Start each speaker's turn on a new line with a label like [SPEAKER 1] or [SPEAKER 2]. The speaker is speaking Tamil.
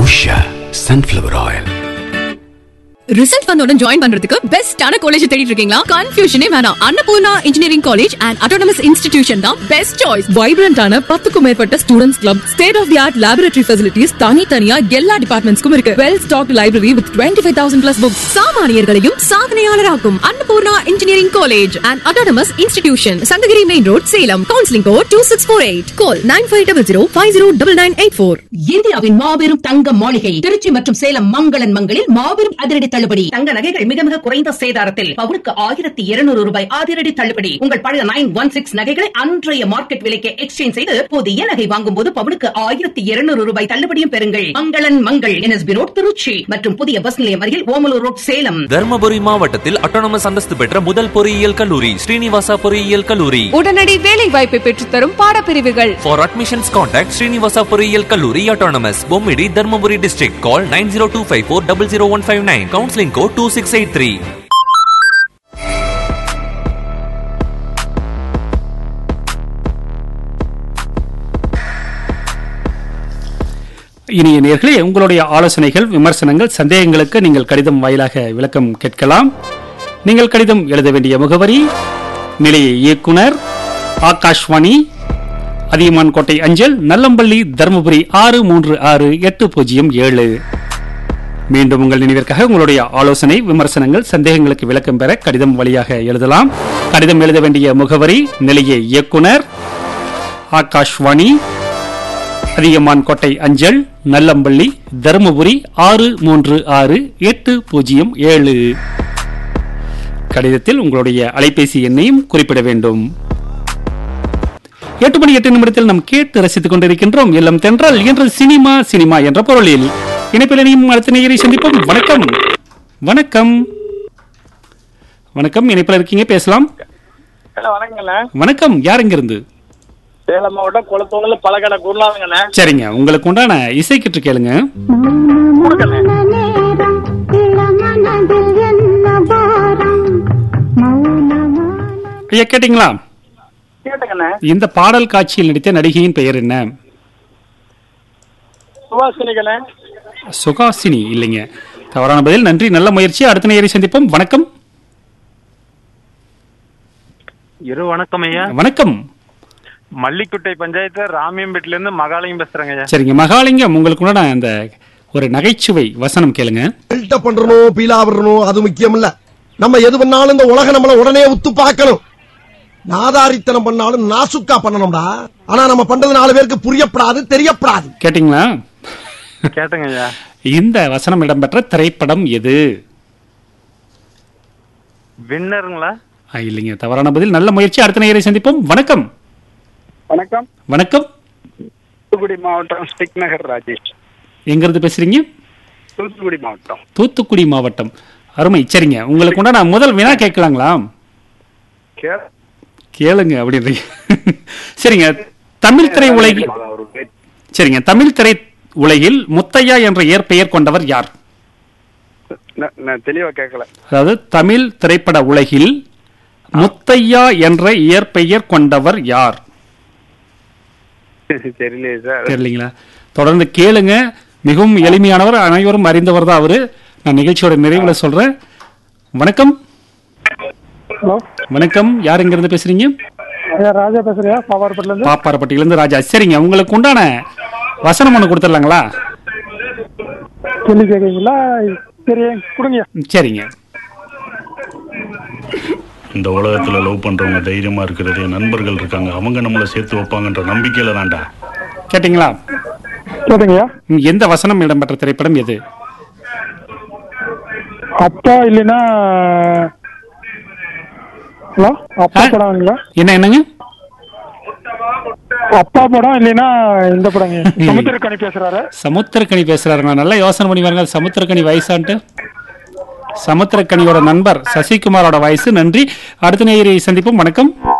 [SPEAKER 1] உஷா சன்ஃப்ளவர் ஆயில்
[SPEAKER 2] ரிசல்ட் வந்தோட ஜாயின் பண்றதுக்கு பெஸ்டான காலேஜ் தேடிட்டு இருக்கீங்களா கன்ஃபியூஷனே வேணாம் Annapoorna engineering college and autonomous institution தான் பெஸ்ட் சாய்ஸ் வைப்ரண்டான பத்துக்கும் மேற்பட்ட students club state of the art laboratory facilities தனித்தனியா எல்லா டிபார்ட்மெண்ட்ஸ்க்கும் இருக்கு well stock library with twenty five thousand plus books சாமானியர்களையும் சாதனையாளராக்கும் Annapoorna engineering college and autonomous institution Sankagiri main road Salem counselling code two six four eight call nine five double zero five zero double nine eight four
[SPEAKER 3] இந்தியாவின் மாபெரும் தங்க மாளிகை திருச்சி மற்றும் சேலம் மங்களன் மங்களில் மாபெரும் அதிரடி தள்ளுபடி தங்க நகைகள் மிக மிக குறைந்த சேதாரத்தில் பவுனுக்கு ஆயிரத்தி இருநூறு ரூபாய் அதிரடி தள்ளுபடி உங்கள் பழைய நைன் ஒன் சிக்ஸ் நகைகளை அன்றைய மார்க்கெட் விலைக்கு எக்ஸ்சேஞ்ச் செய்து புதிய நகை வாங்கும் போது பவுனுக்கு ஆயிரத்தி இருநூறு ரூபாய் தள்ளுபடியும் பெறுங்கள் மங்களன் மங்கள் என்எஸ்பி ரோட் திருச்சி மற்றும் புதிய பஸ் நிலையம் அருகில் ஓமலூர் ரோட் சேலம்
[SPEAKER 4] தர்மபுரி மாவட்டத்தில் அட்டானமஸ் அந்தஸ்து பெற்ற முதல் பொறியியல் கல்லூரி ஸ்ரீனிவாசா பொறியியல் கல்லூரி
[SPEAKER 5] உடனடி வேலை வாய்ப்பை பெற்றுத்தரும் பாடப்பிரிவுகள்
[SPEAKER 4] ஃபார் அட்மிஷன்ஸ் கான்டாக்ட் ஸ்ரீனிவாசா பொறியியல் கல்லூரி autonomous Bommidi Dharmapuri district call nine zero two five four double zero one five nine counselling code two six eight three
[SPEAKER 6] இனிய நேர்களே உங்களுடைய ஆலோசனைகள் விமர்சனங்கள் சந்தேகங்களுக்கு நீங்கள் கடிதம் வாயிலாக விளக்கம் கேட்கலாம் நீங்கள் கடிதம் எழுத வேண்டிய முகவரி நிலைய இயக்குனர் ஆகாஷ்வாணி அதியமான் கோட்டை அஞ்சல் நல்லம்பள்ளி தருமபுரி ஆறு மூன்று ஆறு எட்டு பூஜ்ஜியம் ஏழு மீண்டும் உங்கள் நினைவிற்காக உங்களுடைய ஆலோசனை விமர்சனங்கள் சந்தேகங்களுக்கு விளக்கம் பெற கடிதம் வழியாக எழுதலாம் கடிதம் எழுத வேண்டிய முகவரி நிலைய இயக்குனர் ஆகாஷ்வாணி அதியமான் கோட்டை அஞ்சல் நல்லம்பள்ளி தருமபுரி ஆறு மூன்று ஆறு எட்டு பூஜ்ஜியம் ஏழு கடிதத்தில் உங்களுடைய அலைபேசி எண்ணையும் குறிப்பிட வேண்டும் எட்டு மணி எட்டு நிமிடத்தில் நாம் கேட்டு ரசித்துக் கொண்டிருக்கின்றோம் எல்லாம் தென்றால் என்று சினிமா சினிமா என்ற பொருளில் இணைப்பில் இணையும் அடுத்த நேயரை சந்திப்போம் வணக்கம் வணக்கம் வணக்கம் இணைப்பில் இருக்கீங்க பேசலாம்
[SPEAKER 7] ஹலோ வணக்கங்கண்ணே
[SPEAKER 6] வணக்கம் யார் இங்கிருந்து
[SPEAKER 7] சேலம் மாவட்டம் குளத்தூங்கல பழக்கடை குருநாதங்கண்ணே
[SPEAKER 6] சரிங்க உங்களுக்கு உண்டான இசை கிட்டு கேளுங்க
[SPEAKER 7] கொடுக்கண்ணே
[SPEAKER 6] ஐயா கேட்டீங்களா
[SPEAKER 7] கேட்டுக்கண்ணே
[SPEAKER 6] இந்த பாடல் காட்சியில் நடித்த நடிகையின் பெயர் என்ன
[SPEAKER 7] சுபாஷினிக்கண்ணே
[SPEAKER 6] சுகாசினி இல்லைங்க தவறான பதில் நன்றி நல்ல முயற்சி அடுத்த நேயரை சந்திப்போம் வணக்கம்
[SPEAKER 8] இரு வணக்கம் ஐயா
[SPEAKER 6] வணக்கம்
[SPEAKER 8] மல்லிக்குட்டை பஞ்சாயத்து ராமியம்பேட்டில இருந்து மகாலயம் பேசுறேங்க ஐயா
[SPEAKER 6] சரிங்க மகாலிங்கம் உங்களுக்கு உண்டான அந்த ஒரு நகைச்சுவை வசனம் கேளுங்க
[SPEAKER 9] பில்டப் பண்றணும் பீலா விடணும் அது முக்கியம் இல்ல நம்ம எது பண்ணாலும் இந்த உலக நம்மள உடனே உத்து பார்க்கணும் நாதாரித்தனம் பண்ணாலும் நாசுக்கா பண்ணணும்டா ஆனா நம்ம பண்றது நாலு பேருக்கு புரியப்படாது தெரியப்படாது
[SPEAKER 6] கேட்டிங்களா
[SPEAKER 8] கேட்டுங்க ஐயா
[SPEAKER 6] இந்த வசனம் இடம்பெற்ற திரைப்படம் எது
[SPEAKER 8] வின்னருங்களா
[SPEAKER 6] ஆ, இல்லைங்க தவறான பதில் நல்ல முயற்சி அடுத்த நேயரை சந்திப்போம் வணக்கம்
[SPEAKER 7] வணக்கம்
[SPEAKER 6] வணக்கம்
[SPEAKER 7] தூத்துக்குடி மாவட்டம் ஸ்டிக் நகர் ராஜேஷ்
[SPEAKER 6] எங்கிருந்து பேசுறீங்க
[SPEAKER 7] தூத்துக்குடி மாவட்டம்
[SPEAKER 6] தூத்துக்குடி மாவட்டம் அருமை சரிங்க உங்களுக்கு உண்டான முதல் வினா கேட்கலாங்களா
[SPEAKER 7] கே
[SPEAKER 6] கேளுங்க அப்படின்றீங்க சரிங்க தமிழ் திரை உலகில்
[SPEAKER 7] ஒரு பேச்சு.
[SPEAKER 6] சரிங்க தமிழ் திரை உலகில் முத்தையா என்ற இயற்பெயர் கொண்டவர் யார்
[SPEAKER 7] ந- நான் தெளிவா கேட்கல
[SPEAKER 6] அதாவது தமிழ் திரைப்பட உலகில் முத்தையா என்ற இயற்பெயர் கொண்டவர் யார்
[SPEAKER 7] தெரியலையே சார்
[SPEAKER 6] தெரியலீங்களா தொடர்ந்து கேளுங்க மிகவும் எளிமையானவர் அனைவரும் அறிந்தவர் தான் அவரு நான் நிகழ்ச்சியோட நிறைவுல சொல்றேன் வணக்கம்
[SPEAKER 7] ஹலோ
[SPEAKER 6] வணக்கம் யார் இங்க இருந்து பேசுறீங்க
[SPEAKER 7] ஐயா ராஜா பேசுறியா பாப்பாரப்பட்டில இருந்து
[SPEAKER 6] பாப்பாரப்பட்டியில இருந்து ராஜா சரிங்க உங்களுக்கு உண்டான வசனம் ஒண்ணு கொடுத்துடலாங்களா
[SPEAKER 7] கேள்வி கேட்குறீங்களா சரி கொடுங்க
[SPEAKER 6] சரிங்க
[SPEAKER 10] இந்த உலகத்துல லவ் பண்றவங்க தைரியமா இருக்கிறதே நண்பர்கள் இருக்காங்க அவங்க நம்மளை சேர்த்து வைப்பாங்கன்ற நம்பிக்கையில தான்டா
[SPEAKER 6] கேட்டிங்களா
[SPEAKER 7] கேட்டுங்கய்யா
[SPEAKER 6] ம், எந்த வசனம் இடம்பெற்ற திரைப்படம் எது
[SPEAKER 7] அப்பா இல்லைன்னா ஹலோ அப்பா
[SPEAKER 6] ஆ?
[SPEAKER 7] படம்ங்களா
[SPEAKER 6] என்ன என்னங்க
[SPEAKER 7] அப்பா படம் இல்லைன்னா இந்த படங்க சமுத்திரக்கணி பேசுறாரு
[SPEAKER 6] சமுத்திரக்கனி பேசுறாருங்க நல்லா யோசனை பண்ணி பாருங்க சமுத்திரக்கனி வயசான்ட்டு சமுத்திரக்கனியோட நண்பர் சசிகுமாரோட வயசு நன்றி அடுத்த நேயரை சந்திப்போம் வணக்கம்